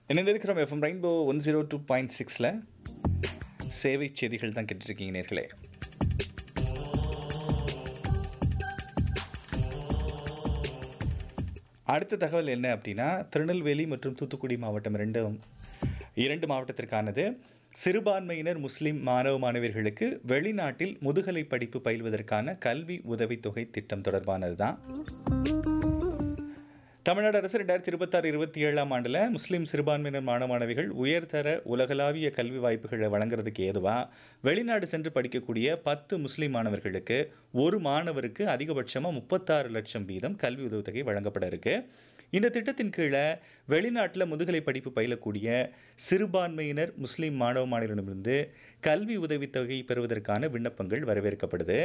இணைந்திருக்கிறோம் FM rainbow one zero two point சிக்ஸில் சேவை செய்திகள் தான் கேட்டுட்ருக்கீங்க நேர்களே அடுத்த தகவல் என்ன அப்படின்னா திருநெல்வேலி மற்றும் தூத்துக்குடி மாவட்டம் ரெண்டும் இரண்டு மாவட்டத்திற்கானது சிறுபான்மையினர் முஸ்லிம் மாணவ மாணவியர்களுக்கு வெளிநாட்டில் முதுகலை படிப்பு பயில்வதற்கான கல்வி உதவித்தொகை திட்டம் தொடர்பானது தான் தமிழ்நாடு அரசு ரெண்டாயிரத்தி இருபத்தாறு இருபத்தி ஏழாம் ஆண்டில் முஸ்லீம் சிறுபான்மையினர் மாணவ மாணவிகள் உயர்தர உலகளாவிய கல்வி வாய்ப்புகளை வழங்குறதுக்கு ஏதுவாக வெளிநாடு சென்று படிக்கக்கூடிய பத்து முஸ்லீம் மாணவர்களுக்கு ஒரு மாணவருக்கு அதிகபட்சமாக முப்பத்தாறு லட்சம் வீதம் கல்வி உதவித்தொகை வழங்கப்பட இருக்கு இந்த திட்டத்தின் கீழே வெளிநாட்டில் முதுகலை படிப்பு பயிலக்கூடிய சிறுபான்மையினர் முஸ்லீம் மாணவ மாணவர்களிடமிருந்து கல்வி உதவித்தொகை பெறுவதற்கான விண்ணப்பங்கள் வரவேற்கப்படுது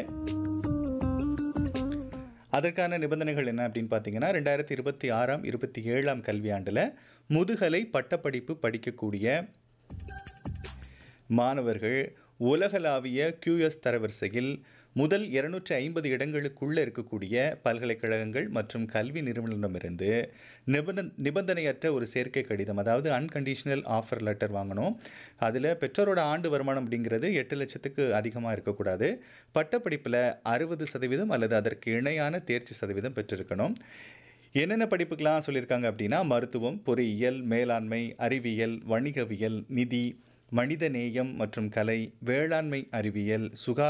அதற்கான நிபந்தனைகள் என்ன அப்படின்னு பார்த்தீங்கன்னா ரெண்டாயிரத்தி இருபத்தி ஆறாம் இருபத்தி ஏழாம் கல்வியாண்டில் முதுகலை பட்டப்படிப்பு படிக்கக்கூடிய மாணவர்கள் உலகளாவிய கியூஎஸ் தரவரிசையில் முதல் இருநூற்றி ஐம்பது இடங்களுக்குள்ளே இருக்கக்கூடிய பல்கலைக்கழகங்கள் மற்றும் கல்வி நிறுவனமிருந்து நிபந்த நிபந்தனையற்ற ஒரு சேர்க்கை கடிதம் அதாவது அன்கண்டிஷனல் ஆஃபர் லெட்டர் வாங்கணும் அதில் பெற்றோரோட ஆண்டு வருமானம் அப்படிங்கிறது எட்டு லட்சத்துக்கு அதிகமாக இருக்கக்கூடாது பட்டப்படிப்பில் அறுபது சதவீதம் அல்லது அதற்கு இணையான தேர்ச்சி சதவீதம் பெற்றிருக்கணும் என்னென்ன படிப்புக்கெலாம் சொல்லியிருக்காங்க அப்படின்னா மருத்துவம் பொறியியல் மேலாண்மை அறிவியல் வணிகவியல் நிதி மனித நேயம் மற்றும் கலை வேளாண்மை அறிவியல் சுகா